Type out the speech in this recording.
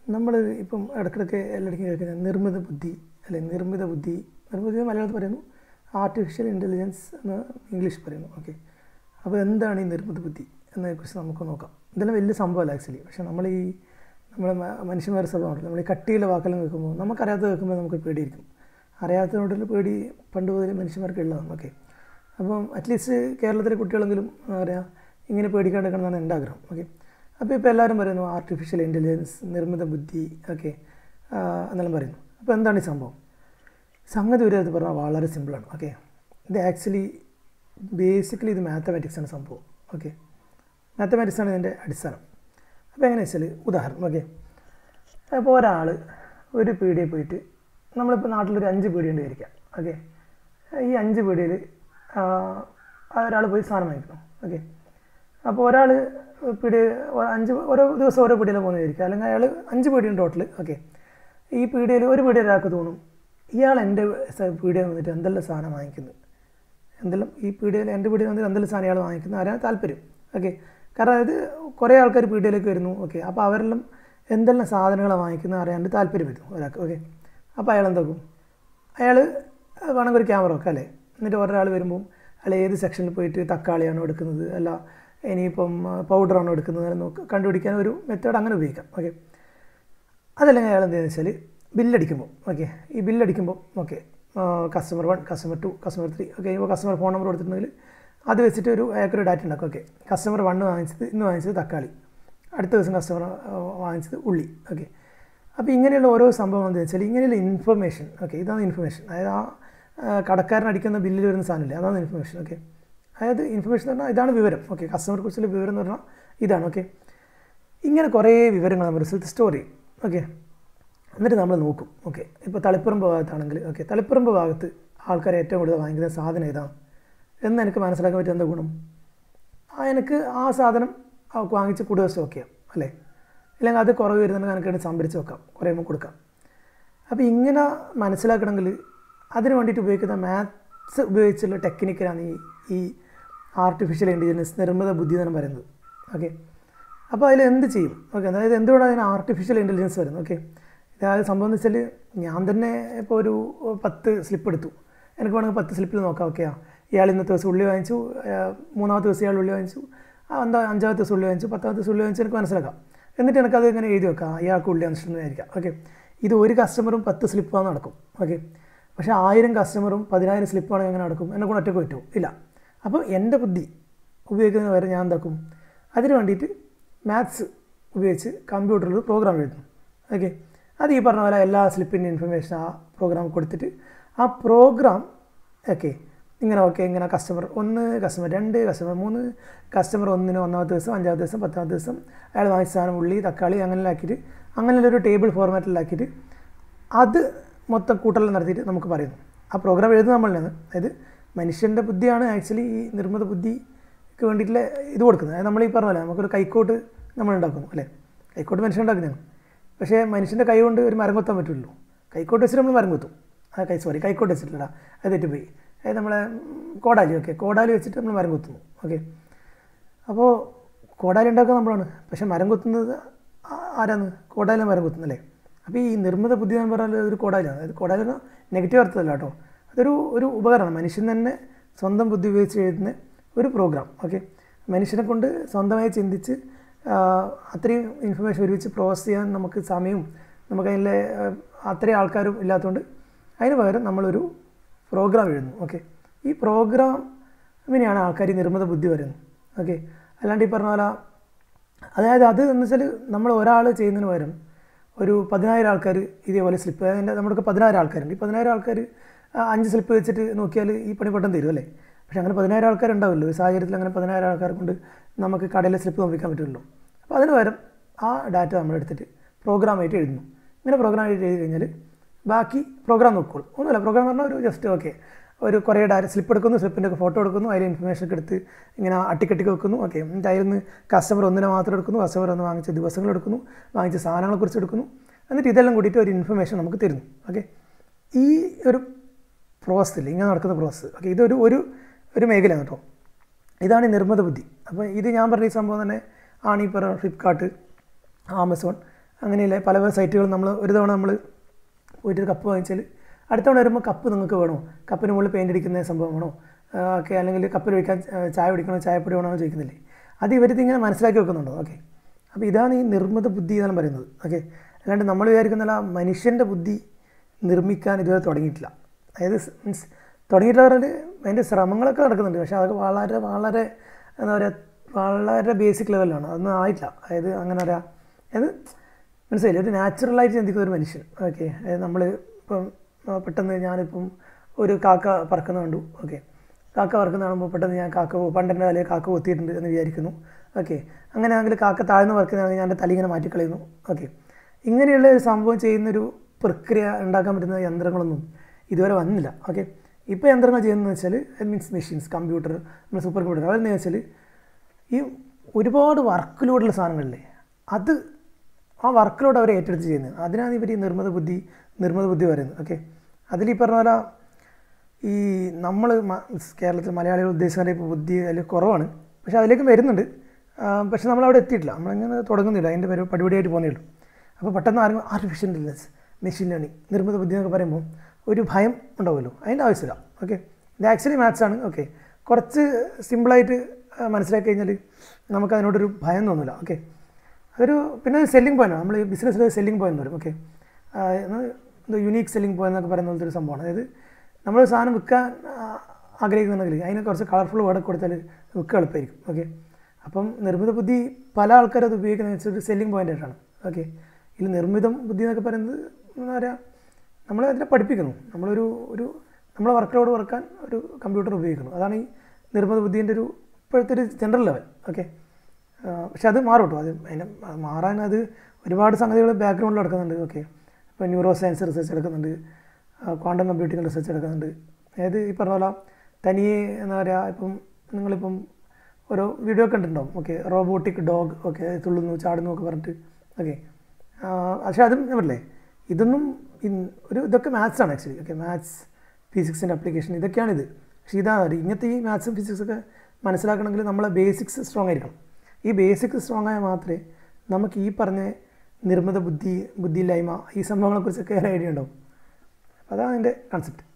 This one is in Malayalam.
നമ്മൾ ഇപ്പം ഇടയ്ക്കിടയ്ക്ക് എല്ലായിടയ്ക്കും കേൾക്കുന്ന നിർമ്മിത ബുദ്ധി അല്ലെ നിർമ്മിത ബുദ്ധി നിർമ്മിത ബുദ്ധി മലയാളത്തിൽ പറയുന്നു ആർട്ടിഫിഷ്യൽ ഇൻ്റലിജൻസ് എന്ന് ഇംഗ്ലീഷ് പറയുന്നു ഓക്കെ അപ്പോൾ എന്താണ് ഈ നിർമ്മിത ബുദ്ധി എന്നതിനെക്കുറിച്ച് നമുക്ക് നോക്കാം ഇതെല്ലാം വലിയ സംഭവമല്ല ആക്ച്വലി പക്ഷേ നമ്മൾ ഈ നമ്മൾ മനുഷ്യന്മാരുടെ സ്വഭാവമുണ്ടല്ലോ നമ്മൾ ഈ കട്ടിയുള്ള വാക്കെല്ലാം കേൾക്കുമ്പോൾ നമുക്കറിയാത്ത കേൾക്കുമ്പോൾ നമുക്ക് പേടിയിരിക്കും അറിയാത്തതിനോടുള്ള പേടി പണ്ട് മുതൽ മനുഷ്യന്മാർക്ക് ഉള്ളതാണ് ഓക്കെ അപ്പം അറ്റ്ലീസ്റ്റ് കേരളത്തിലെ കുട്ടികളെങ്കിലും എന്താ പറയുക ഇങ്ങനെ പേടിക്കാണ്ടിരിക്കണമെന്നാണ് എൻ്റെ ആഗ്രഹം ഓക്കെ അപ്പോൾ ഇപ്പോൾ എല്ലാവരും പറയുന്നു ആർട്ടിഫിഷ്യൽ ഇൻ്റലിജൻസ് നിർമ്മിത ബുദ്ധി ഓക്കെ എന്നെല്ലാം പറയുന്നു അപ്പോൾ എന്താണ് ഈ സംഭവം സംഗതി ഒരു ഇത് പറഞ്ഞാൽ വളരെ സിമ്പിളാണ് ഓക്കെ ഇത് ആക്ച്വലി ബേസിക്കലി ഇത് മാത്തമാറ്റിക്സ് ആണ് സംഭവം ഓക്കെ മാത്തമാറ്റിക്സ് ആണ് ഇതിൻ്റെ അടിസ്ഥാനം അപ്പോൾ എങ്ങനെയാ വെച്ചാൽ ഉദാഹരണം ഓക്കെ അപ്പോൾ ഒരാൾ ഒരു പീടിയിൽ പോയിട്ട് നമ്മളിപ്പോൾ നാട്ടിലൊരു അഞ്ച് പീടിയുണ്ട് വിചാരിക്കാം ഓക്കെ ഈ അഞ്ച് പീടിയിൽ ഒരാൾ പോയി സാധനം വാങ്ങിക്കണം ഓക്കെ അപ്പോൾ ഒരാൾ പീടി അഞ്ച് ഓരോ ദിവസം ഓരോ പീടിയിൽ പോകുന്ന വിചാരിക്കുക അല്ലെങ്കിൽ അയാൾ അഞ്ച് പീടിയുണ്ട് ടോട്ടൽ ഓക്കെ ഈ പീടിയിൽ ഒരു പീടിയിൽ ഒരാൾക്ക് തോന്നും ഇയാൾ എൻ്റെ പീടിയിൽ വന്നിട്ട് എന്തെല്ലാം സാധനം വാങ്ങിക്കുന്നത് എന്തെല്ലാം ഈ പീടികയിൽ എൻ്റെ പീടിയിൽ വന്നിട്ട് എന്തെല്ലാം സാധനം ഇയാൾ വാങ്ങിക്കുന്നത് അറിയാൻ താല്പര്യം ഓക്കെ കാരണം അതായത് കുറേ ആൾക്കാർ പീടികയിലേക്ക് വരുന്നു ഓക്കെ അപ്പോൾ അവരെല്ലാം എന്തെല്ലാം സാധനങ്ങളാണ് വാങ്ങിക്കുന്നത് അറിയാണ്ട് താല്പര്യം വരുന്നു ഒരാൾക്ക് ഓക്കെ അപ്പോൾ അയാൾ എന്താക്കും അയാൾ വേണമെങ്കിൽ ഒരു ക്യാമറ വെക്കാം അല്ലേ എന്നിട്ട് ഒരാൾ വരുമ്പോൾ അയാൾ ഏത് സെക്ഷനിൽ പോയിട്ട് തക്കാളിയാണോ എടുക്കുന്നത് അല്ല ഇനിയിപ്പം പൗഡറാണോ എടുക്കുന്നത് നോക്ക് കണ്ടുപിടിക്കാൻ ഒരു മെത്തേഡ് അങ്ങനെ ഉപയോഗിക്കാം ഓക്കെ അതല്ലെങ്കിൽ അയാൾ എന്ത് ചെയ്യുന്നത് വെച്ചാൽ ബില്ലടിക്കുമ്പോൾ ഓക്കെ ഈ ബില്ലടിക്കുമ്പോൾ okay customer one customer two customer three okay ഇപ്പോൾ കസ്റ്റമർ ഫോൺ നമ്പർ കൊടുത്തിട്ടുണ്ടെങ്കിൽ അത് വെച്ചിട്ട് ഒരു അയാൾക്കൊരു ഡാറ്റ ഉണ്ടാക്കും ഓക്കെ കസ്റ്റമർ വണ്ണ് വാങ്ങിച്ചത് ഇന്ന് വാങ്ങിച്ചത് തക്കാളി അടുത്ത ദിവസം കസ്റ്റമർ വാങ്ങിച്ചത് ഉള്ളി ഓക്കെ അപ്പോൾ ഇങ്ങനെയുള്ള ഓരോ സംഭവം എന്താ വെച്ചാൽ ഇങ്ങനെയുള്ള ഇൻഫർമേഷൻ ഓക്കെ ഇതാണ് ഇൻഫർമേഷൻ അതായത് ആ കടക്കാരൻ അടിക്കുന്ന ബില്ലിൽ വരുന്ന സാധനമില്ലേ അതാണ് ഇൻഫർമേഷൻ ഓക്കെ അതായത് ഇൻഫർമേഷൻ എന്ന് പറഞ്ഞാൽ ഇതാണ് വിവരം ഓക്കെ കസ്റ്റമറെ കുറിച്ചുള്ള വിവരം എന്ന് പറഞ്ഞാൽ ഇതാണ് ഓക്കെ ഇങ്ങനെ കുറേ വിവരങ്ങൾ നമ്മൾ റിസൾട്ട് സ്റ്റോർ ചെയ്യും ഓക്കെ എന്നിട്ട് നമ്മൾ നോക്കും ഓക്കെ ഇപ്പോൾ തളിപ്പറമ്പ് ഭാഗത്താണെങ്കിൽ ഓക്കെ തളിപ്പറമ്പ് ഭാഗത്ത് ആൾക്കാർ ഏറ്റവും കൂടുതൽ വാങ്ങിക്കുന്ന സാധനം ഏതാണ് എന്ന് എനിക്ക് മനസ്സിലാക്കാൻ പറ്റിയ എന്താ ഗുണം ആ എനിക്ക് ആ സാധനം അവർക്ക് വാങ്ങിച്ച് കൂടുതൽ സ്റ്റോക്ക് ചെയ്യാം അല്ലേ അല്ലെങ്കിൽ അത് കുറവ് വരുന്നുണ്ടെങ്കിൽ എനിക്ക് വേണ്ടി സംഭരിച്ച് വെക്കാം കുറയുമ്പോൾ കൊടുക്കാം അപ്പോൾ ഇങ്ങനെ മനസ്സിലാക്കണമെങ്കിൽ അതിന് വേണ്ടിയിട്ട് ഉപയോഗിക്കുന്ന മാത്സ് ഉപയോഗിച്ചുള്ള ടെക്നിക്കലാണ് ഈ ഈ ആർട്ടിഫിഷ്യൽ ഇൻ്റലിജൻസ് നിർമ്മിത ബുദ്ധി എന്നാണ് പറയുന്നത് ഓക്കെ അപ്പോൾ അതിൽ എന്ത് ചെയ്യും ഓക്കെ അതായത് എന്തുകൊണ്ടാണ് അതിന് ആർട്ടിഫിഷ്യൽ ഇൻ്റലിജൻസ് വരുന്നത് ഓക്കെ അതായത് സംഭവം എന്ന് വെച്ചാൽ ഞാൻ തന്നെ ഇപ്പോൾ ഒരു പത്ത് സ്ലിപ്പ് എടുത്തു എനിക്ക് വേണമെങ്കിൽ പത്ത് സ്ലിപ്പിൽ നോക്കാം ഓക്കെയാ ഇയാൾ ഇന്നത്തെ ദിവസം ഉള്ളി വാങ്ങിച്ചു മൂന്നാമത്തെ ദിവസം ഇയാൾ ഉള്ളി വാങ്ങിച്ചു എന്താ അഞ്ചാമത്തെ ദിവസം ഉള്ളി വാങ്ങിച്ചു പത്താമത്തെ ദിവസം ഉള്ളി വാങ്ങിച്ചു എനിക്ക് മനസ്സിലാക്കാം എന്നിട്ട് എനിക്കത് ഇങ്ങനെ എഴുതി വെക്കാം ഇയാൾക്ക് ഉള്ളി വാങ്ങിച്ചിട്ടുണ്ടായിരിക്കാം ഓക്കെ ഇത് ഒരു കസ്റ്റമറും പത്ത് സ്ലിപ്പാണ് നടക്കും ഓക്കെ പക്ഷേ ആയിരം കസ്റ്റമറും പതിനായിരം സ്ലിപ്പാണെങ്കിൽ എങ്ങനെ നടക്കും എന്നെ കൊണ്ട് ഒറ്റയ്ക്ക് പറ്റുമോ ഇല്ല അപ്പോൾ എൻ്റെ ബുദ്ധി ഉപയോഗിക്കുന്ന വരെ ഞാൻ എന്താക്കും അതിന് വേണ്ടിയിട്ട് മാത്സ് ഉപയോഗിച്ച് കമ്പ്യൂട്ടറിൽ പ്രോഗ്രാം എഴുതുന്നു ഓക്കെ അത് ഈ പറഞ്ഞ പോലെ എല്ലാ സ്ലിപ്പിൻ്റെ ഇൻഫർമേഷൻ ആ പ്രോഗ്രാം കൊടുത്തിട്ട് ആ പ്രോഗ്രാം ഓക്കെ ഇങ്ങനെ ഓക്കെ ഇങ്ങനെ കസ്റ്റമർ ഒന്ന് കസ്റ്റമർ രണ്ട് കസ്റ്റമർ മൂന്ന് കസ്റ്റമർ ഒന്നിന് ഒന്നാമത്തെ ദിവസം അഞ്ചാമത്തെ ദിവസം പത്താമത്തെ ദിവസം അയാൾ വാങ്ങിച്ച സാധനം ഉള്ളി തക്കാളി അങ്ങനെയാക്കിയിട്ട് അങ്ങനെയുള്ളൊരു ടേബിൾ ഫോർമാറ്റിലാക്കിയിട്ട് അത് മൊത്തം കൂട്ടൽ നടത്തിയിട്ട് നമുക്ക് പറയുന്നു ആ പ്രോഗ്രാം എഴുതുന്നത് നമ്മൾ തന്നെയാണ് അതായത് മനുഷ്യൻ്റെ ബുദ്ധിയാണ് ആക്ച്വലി ഈ നിർമ്മിത ബുദ്ധിക്ക് വേണ്ടിയിട്ടുള്ള ഇത് കൊടുക്കുന്നത് അതായത് നമ്മൾ ഈ പറഞ്ഞ പോലെ നമുക്കൊരു കൈക്കോട്ട് നമ്മൾ ഉണ്ടാക്കുന്നു അല്ലേ കൈക്കോട്ട് മനുഷ്യൻ ഉണ്ടാക്കുന്നതാണ് പക്ഷേ മനുഷ്യൻ്റെ കൈ കൊണ്ട് ഒരു മരം കൊത്താൻ പറ്റുള്ളൂ കൈക്കോട്ട് വെച്ചിട്ട് നമ്മൾ മരം കൊത്തും ആ കൈ സോറി കൈക്കോട്ട് വെച്ചിട്ടില്ല അത് തെറ്റിപ്പോയി അതായത് നമ്മളെ കോടാലി ഓക്കെ കോടാലി വെച്ചിട്ട് നമ്മൾ മരം കൊത്തുന്നു ഓക്കെ അപ്പോൾ കോടാലി ഉണ്ടാക്കുക നമ്മളാണ് പക്ഷേ മരം കൊത്തുന്നത് ആരാണ് കോടാലി മരം കൊത്തുന്നല്ലേ അപ്പോൾ ഈ നിർമ്മിത ബുദ്ധി എന്ന് പറഞ്ഞാൽ ഒരു കോടാലിയാണ് അതായത് കോടാലി എന്ന് നെഗറ്റീവ് അർത്ഥമല്ല കേട്ടോ അതൊരു ഒരു ഉപകരണം മനുഷ്യൻ തന്നെ സ്വന്തം ബുദ്ധി ഉപയോഗിച്ച് എഴുതുന്ന ഒരു പ്രോഗ്രാം ഓക്കെ മനുഷ്യനെ കൊണ്ട് സ്വന്തമായി ചിന്തിച്ച് അത്രയും ഇൻഫർമേഷൻ ഒരുമിച്ച് പ്രോസസ് ചെയ്യാൻ നമുക്ക് സമയവും നമുക്ക് അതിലെ അത്രയും ആൾക്കാരും ഇല്ലാത്തതുകൊണ്ട് അതിന് പകരം നമ്മളൊരു പ്രോഗ്രാം എഴുതുന്നു ഓക്കെ ഈ പ്രോഗ്രാമിനെയാണ് ആൾക്കാർ ഈ നിർമ്മിത ബുദ്ധി വരുന്നത് ഓക്കെ അല്ലാണ്ട് ഈ പറഞ്ഞ പോലെ അതായത് അത് എന്ന് വെച്ചാൽ നമ്മൾ ഒരാൾ ചെയ്യുന്നതിന് പകരം ഒരു പതിനായിരം ആൾക്കാർ ഇതേപോലെ സ്ലിപ്പ് അതിൻ്റെ നമ്മുടെ പതിനായിരം ആൾക്കാരുണ്ട് ഈ പതിനായിരം ആൾക്കാർ അഞ്ച് സ്ലിപ്പ് വെച്ചിട്ട് നോക്കിയാൽ ഈ പണി പെട്ടെന്ന് തരും അല്ലേ പക്ഷേ അങ്ങനെ പതിനായിരം ആൾക്കാരുണ്ടാവില്ലോ ഈ സാഹചര്യത്തിൽ അങ്ങനെ പതിനായിരം ആൾക്കാർ കൊണ്ട് നമുക്ക് കടയിലെ സ്ലിപ്പ് നോക്കാൻ പറ്റുമല്ലോ അപ്പോൾ അതിന് പകരം ആ ഡാറ്റ നമ്മൾ എടുത്തിട്ട് പ്രോഗ്രാമായിട്ട് എഴുതുന്നു ഇങ്ങനെ പ്രോഗ്രാം ആയിട്ട് എഴുതി കഴിഞ്ഞാൽ ബാക്കി പ്രോഗ്രാം നോക്കുള്ളൂ ഒന്നുമില്ല പ്രോഗ്രാം പറഞ്ഞാൽ ഒരു ജസ്റ്റ് ഓക്കെ ഒരു കുറേ ഡാറ്റ സ്ലിപ്പ് എടുക്കുന്നു സ്ലിപ്പിൻ്റെ ഒക്കെ ഫോട്ടോ എടുക്കുന്നു അതിൽ ഇൻഫർമേഷൻ ഒക്കെ എടുത്ത് ഇങ്ങനെ അട്ടിക്കട്ടിക്ക് വെക്കുന്നു ഓക്കെ എന്നിട്ട് അതിൽ നിന്ന് കസ്റ്റമർ ഒന്നിനെ മാത്രം എടുക്കുന്നു കസ്റ്റമർ ഒന്ന് വാങ്ങിച്ച ദിവസങ്ങൾ എടുക്കുന്നു വാങ്ങിച്ച സാധനങ്ങളെക്കുറിച്ച് എടുക്കുന്നു എന്നിട്ട് ഇതെല്ലാം കൂടിയിട്ട് ഒരു ഇൻഫർമേഷൻ നമുക്ക് തരുന്നു ഓക്കെ ഈ ഒരു പ്രോസസ്സിൽ ഇങ്ങനെ നടക്കുന്ന പ്രോസസ്സ് ഓക്കെ ഇതൊരു ഒരു ഒരു മേഖലയാണ് കേട്ടോ ഇതാണ് ഈ നിർമ്മിത ബുദ്ധി അപ്പോൾ ഇത് ഞാൻ പറഞ്ഞ ഈ സംഭവം തന്നെ ആണ് ഈ പറയുന്ന ഫ്ലിപ്കാർട്ട് ആമസോൺ അങ്ങനെയല്ലേ പല പല സൈറ്റുകളും നമ്മൾ ഒരു തവണ നമ്മൾ പോയിട്ട് ഒരു കപ്പ് വാങ്ങിച്ചാൽ അടുത്ത തവണ വരുമ്പോൾ കപ്പ് നിങ്ങൾക്ക് വേണോ കപ്പിന് മുകളിൽ പെയിൻ്റ് അടിക്കുന്ന സംഭവം വേണോ ആ, ഒക്കെ അല്ലെങ്കിൽ കപ്പിൽ ഒഴിക്കാൻ ആ, ചായ കുടിക്കണോ ചായപ്പൊടി വേണോ എന്ന് ചോദിക്കുന്നില്ലേ അത് ഇവരിത് ഇങ്ങനെ മനസ്സിലാക്കി വെക്കുന്നുണ്ടോ ഓക്കെ അപ്പോൾ ഇതാണ് ഈ നിർമ്മിത ബുദ്ധി എന്നാണ് പറയുന്നത് ഓക്കെ അല്ലാണ്ട് നമ്മൾ വിചാരിക്കുന്നില്ല മനുഷ്യൻ്റെ ബുദ്ധി നിർമ്മിക്കാൻ ഇതുവരെ തുടങ്ങിയിട്ടില്ല അതായത് മീൻസ് തുടങ്ങിയിട്ടില്ല പറഞ്ഞാൽ അതിൻ്റെ ശ്രമങ്ങളൊക്കെ നടക്കുന്നുണ്ട് പക്ഷേ അതൊക്കെ വളരെ വളരെ എന്താ പറയുക വളരെ ബേസിക് ലെവലിലാണ് അതൊന്നും ആയിട്ടില്ല അതായത് അങ്ങനെ പറയാം അതായത് മനസ്സിലായില്ലേ ഒരു നാച്ചുറലായിട്ട് ചിന്തിക്കുന്ന ഒരു മനുഷ്യൻ ഓക്കെ അതായത് നമ്മൾ ഇപ്പം ആ, പെട്ടെന്ന് ഞാനിപ്പം ഒരു കാക്ക പറക്കുന്ന കണ്ടു ഓക്കെ കാക്ക പറക്കുന്ന കാണുമ്പോൾ പെട്ടെന്ന് ഞാൻ കാക്ക പോ- പണ്ടെൻ്റെ തലയിൽ കാക്ക കൊത്തിയിട്ടുണ്ട് എന്ന് വിചാരിക്കുന്നു ഓക്കെ അങ്ങനെയാണെങ്കിൽ കാക്ക താഴ്ന്ന് പറക്കുന്നതാണെങ്കിൽ ഞാൻ എൻ്റെ തല ഇങ്ങനെ മാറ്റിക്കളയുന്നു ഓക്കെ ഇങ്ങനെയുള്ള ഒരു സംഭവം ചെയ്യുന്നൊരു പ്രക്രിയ ഉണ്ടാക്കാൻ പറ്റുന്ന യന്ത്രങ്ങളൊന്നും ഇതുവരെ വന്നില്ല ഓക്കെ ഇപ്പോൾ യന്ത്രങ്ങൾ ചെയ്യുന്നതെന്ന് വെച്ചാൽ മീൻസ് മെഷീൻസ് കമ്പ്യൂട്ടർ നമ്മുടെ സൂപ്പർ കമ്പ്യൂട്ടർ അതെന്ന് വെച്ചാൽ ഈ ഒരുപാട് വർക്കിലൂടെയുള്ള സാധനങ്ങളില്ലേ അത് ആ വർക്കിലോട് അവർ ഏറ്റെടുത്ത് ചെയ്യുന്നത് അതിനാണ് ഇവർ ഈ നിർമ്മിത ബുദ്ധി നിർമ്മിത ബുദ്ധി പറയുന്നത് ഓക്കെ അതിൽ ഈ പറഞ്ഞ പോലെ ഈ നമ്മൾ കേരളത്തിൽ മലയാളികൾ ഉദ്ദേശിക്കുന്ന ഇപ്പോൾ ബുദ്ധി അതിൽ കുറവാണ് പക്ഷേ അതിലേക്ക് വരുന്നുണ്ട് ആ, പക്ഷെ നമ്മളവിടെ എത്തിയിട്ടില്ല നമ്മളിങ്ങനെ തുടങ്ങുന്നില്ല അതിൻ്റെ പേര് പടിപടിയായിട്ട് പോകുന്നേ ഉള്ളൂ അപ്പോൾ പെട്ടെന്ന് ആരും ആർട്ടിഫിഷ്യൽ ഇൻ്റലിജൻസ് മെഷീൻ ലേണിംഗ് നിർമ്മിത ബുദ്ധി എന്നൊക്കെ പറയുമ്പോൾ ഒരു ഭയം ഉണ്ടാവുമല്ലോ അതിൻ്റെ ആവശ്യമില്ല ഓക്കെ ഇത് ആക്ച്വലി മാത്സ് ആണ് ഓക്കെ കുറച്ച് സിമ്പിളായിട്ട് ആ, മനസ്സിലാക്കി കഴിഞ്ഞാൽ നമുക്ക് അതിനോടൊരു ഭയം തോന്നില്ല ഓക്കെ അതൊരു പിന്നെ സെല്ലിംഗ് പോയിന്റ് നമ്മൾ ഈ ബിസിനസ്സിൽ സെല്ലിംഗ് പോയിന്റ് വരും ഓക്കെ എന്തോ യുണീക്ക് സെല്ലിംഗ് പോയിന്റ് എന്നൊക്കെ പറയുന്ന പോലത്തെ ഒരു സംഭവമാണ് അതായത് നമ്മൾ സാധനം വിൽക്കാൻ ആ, ആഗ്രഹിക്കുന്നുണ്ടെങ്കിൽ അതിനെ കുറച്ച് കളർഫുൾ വേർഡ് കൊടുത്താൽ വിൽക്കുക എളുപ്പമായിരിക്കും ഓക്കെ അപ്പം നിർമ്മിത ബുദ്ധി പല ആൾക്കാരും അത് ഉപയോഗിക്കുന്നത് വെച്ചാൽ ഒരു സെല്ലിംഗ് പോയിന്റ് ആയിട്ടാണ് ഓക്കെ ഇതിൽ നിർമ്മിതം ബുദ്ധി എന്നൊക്കെ പറയുന്നത് എന്താ പറയുക നമ്മളെ അതിനെ പഠിപ്പിക്കുന്നു നമ്മളൊരു ഒരു നമ്മളെ വർക്കിലോട് വർക്കാൻ ഒരു കമ്പ്യൂട്ടർ ഉപയോഗിക്കുന്നു അതാണ് ഈ നിർമ്മിത ബുദ്ധീൻ്റെ ഒരു ഇപ്പോഴത്തെ ഒരു ജനറൽ ലെവൽ ഓക്കെ പക്ഷെ അത് മാറും കേട്ടോ അത് അതിനെ മാറാൻ അത് ഒരുപാട് സംഗതികൾ ബാക്ക്ഗ്രൗണ്ടിൽ നടക്കുന്നുണ്ട് ഓക്കെ ഇപ്പോൾ ന്യൂറോ സയൻസ് റിസർച്ച് എടുക്കുന്നുണ്ട് ക്വാണ്ടം കമ്പ്യൂട്ടിംഗ് റിസർച്ച് എടുക്കുന്നുണ്ട് അതായത് ഈ പറഞ്ഞ പോലെ തനിയെ എന്താ പറയുക ഇപ്പം നിങ്ങളിപ്പം ഓരോ വീഡിയോ കണ്ടിട്ടുണ്ടാവും ഓക്കെ റോബോട്ടിക് ഡോഗ് ഓക്കെ തുള്ളുന്നു ചാടുന്നു ഒക്കെ പറഞ്ഞിട്ട് ഓക്കെ പക്ഷേ അതും ഞാൻ പറഞ്ഞില്ലേ ഇതൊന്നും ഇൻ- ഒരു ഇതൊക്കെ മാത്സ് ആണ് ആക്ച്വലി ഓക്കെ മാത്സ് ഫിസിക്സിൻ്റെ അപ്ലിക്കേഷൻ ഇതൊക്കെയാണിത് പക്ഷേ ഇതാണ് ഒരു ഇങ്ങനത്തെ ഈ മാത്സും ഫിസിക്സൊക്കെ മനസ്സിലാക്കണമെങ്കിൽ നമ്മളെ ബേസിക്സ് സ്ട്രോങ് ആയിരിക്കണം ഈ ബേസിക്സ് സ്ട്രോങ് ആയാൽ മാത്രമേ നമുക്ക് ഈ പറഞ്ഞ നിർമ്മിത ബുദ്ധി ബുദ്ധിയില്ലായ്മ ഈ സംഭവങ്ങളെക്കുറിച്ചൊക്കെ ഒരു ഐഡിയ ഉണ്ടാവും അപ്പോൾ അതാണ് അതിൻ്റെ കൺസെപ്റ്റ്